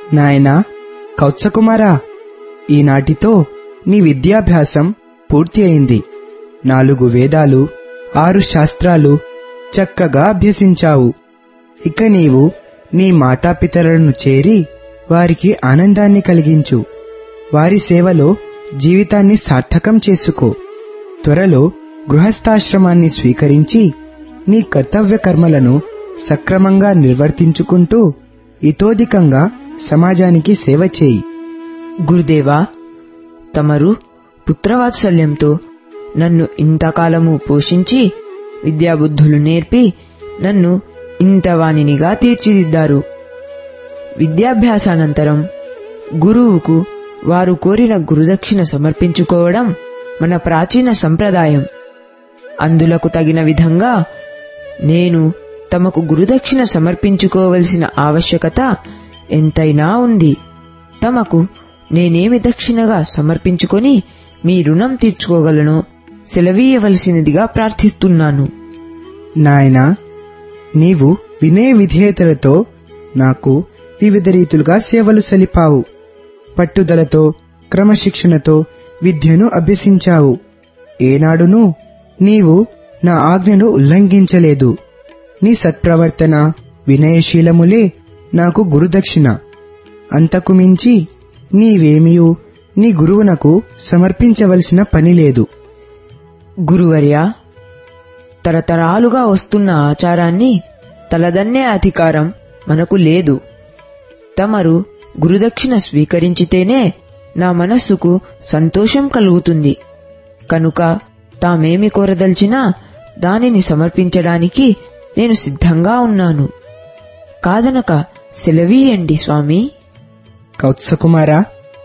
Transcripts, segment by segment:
నాయనా కౌత్సకుమారా ఈనాటితో నీ విద్యాభ్యాసం పూర్తి అయింది నాలుగు వేదాలు ఆరు శాస్త్రాలు చక్కగా అభ్యసించావు ఇక నీవు నీ మాతాపితరులను చేరి వారికి ఆనందాన్ని కలిగించు వారి సేవలో జీవితాన్ని సార్థకం చేసుకో త్వరలో గృహస్థాశ్రమాన్ని స్వీకరించి నీ కర్తవ్య కర్మలను సక్రమంగా నిర్వర్తించుకుంటూ ఇతోధికంగా సమాజానికి సేవ చేయి గురుదేవా తమరు పుత్రవాత్సల్యంతో నన్ను ఇంతకాలము పోషించి విద్యాబుద్ధులు నేర్పి నన్ను ఇంతవానినిగా తీర్చిదిద్దారు విద్యాభ్యాసానంతరం గురువుకు వారు కోరిన గురుదక్షిణ సమర్పించుకోవడం మన ప్రాచీన సంప్రదాయం అందులకు తగిన విధంగా నేను తమకు గురుదక్షిణ సమర్పించుకోవలసిన ఆవశ్యకత ఎంతైనా ఉంది తమకు నేనేమి దక్షిణగా సమర్పించుకొని మీ రుణం తీర్చుకోగలనో సెలవీయవలసినదిగా ప్రార్థిస్తున్నాను నాయనా నీవు వినయ విధేయతలతో నాకు వివిధ రీతులుగా సేవలు సలిపావు పట్టుదలతో క్రమశిక్షణతో విద్యను అభ్యసించావు ఏనాడునూ నీవు నా ఆజ్ఞను ఉల్లంఘించలేదు నీ సత్ప్రవర్తన వినయశీలములే నాకు గురుదక్షిణ అంతకు మించి నీవేమియూ నీ గురువునకు సమర్పించవలసిన పని లేదు గురువర్య తరతరాలుగా వస్తున్న ఆచారాన్ని తలదన్నే అధికారం మనకు లేదు తమరు గురుదక్షిణ స్వీకరించితేనే నా మనస్సుకు సంతోషం కలుగుతుంది కనుక తామేమి కోరదల్చినా దానిని సమర్పించడానికి నేను సిద్ధంగా ఉన్నాను కాదనక సెలవీయండి స్వామి కౌత్సకుమారా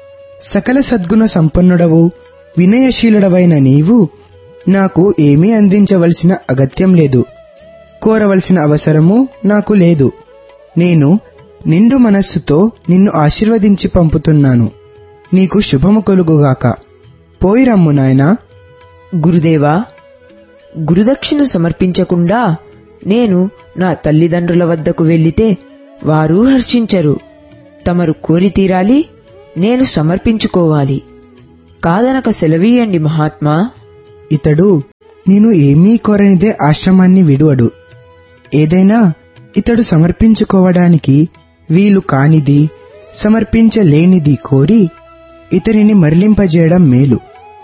సకల సద్గుణ సంపన్నుడవు వినయశీలుడవైన నీవు నాకు ఏమీ అందించవలసిన అగత్యం లేదు కోరవలసిన అవసరము నాకు లేదు నేను నిండు మనస్సుతో నిన్ను ఆశీర్వదించి పంపుతున్నాను నీకు శుభము కలుగుగాక పోయిరమ్ము నాయనా గురుదేవా గురుదక్షిణ సమర్పించకుండా నేను నా తల్లిదండ్రుల వద్దకు వెళ్లితే వారు హర్షించరు తమరు కోరి తీరాలి నేను సమర్పించుకోవాలి కాదనక సెలవీయండి మహాత్మా ఇతడు నేను ఏమీ కోరనిదే ఆశ్రమాన్ని విడువడు ఏదైనా ఇతడు సమర్పించుకోవడానికి వీలు కానిది సమర్పించలేనిది కోరి ఇతనిని మరలింపజేయడం మేలు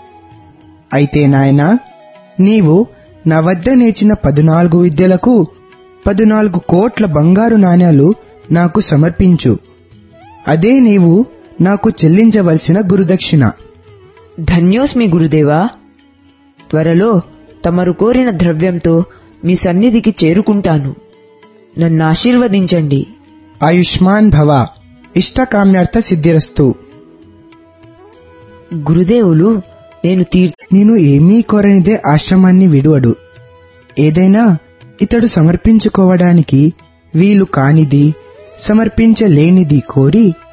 అయితే నాయనా నీవు నా వద్ద నేర్చిన పద్నాలుగు విద్యలకు పద్నాలుగు కోట్ల బంగారు నాణ్యాలు నాకు సమర్పించు అదే నీవు నాకు చెల్లించవలసిన గురుదక్షిణ ధన్యోస్మి గురుదేవా త్వరలో తమరు కోరిన ద్రవ్యంతో మీ సన్నిధికి చేరుకుంటాను నన్ను ఆశీర్వదించండి ఆయుష్మాన్ భవ ఇష్టకామ్యార్థ సిద్ధిరస్తు గురుదేవులు నేను తీర్ నేను ఏమీ కోరనిదే ఆశ్రమాన్ని విడువడు ఏదైనా ఇతడు సమర్పించుకోవడానికి వీలు కానిది సమర్పించలేనిది కోరి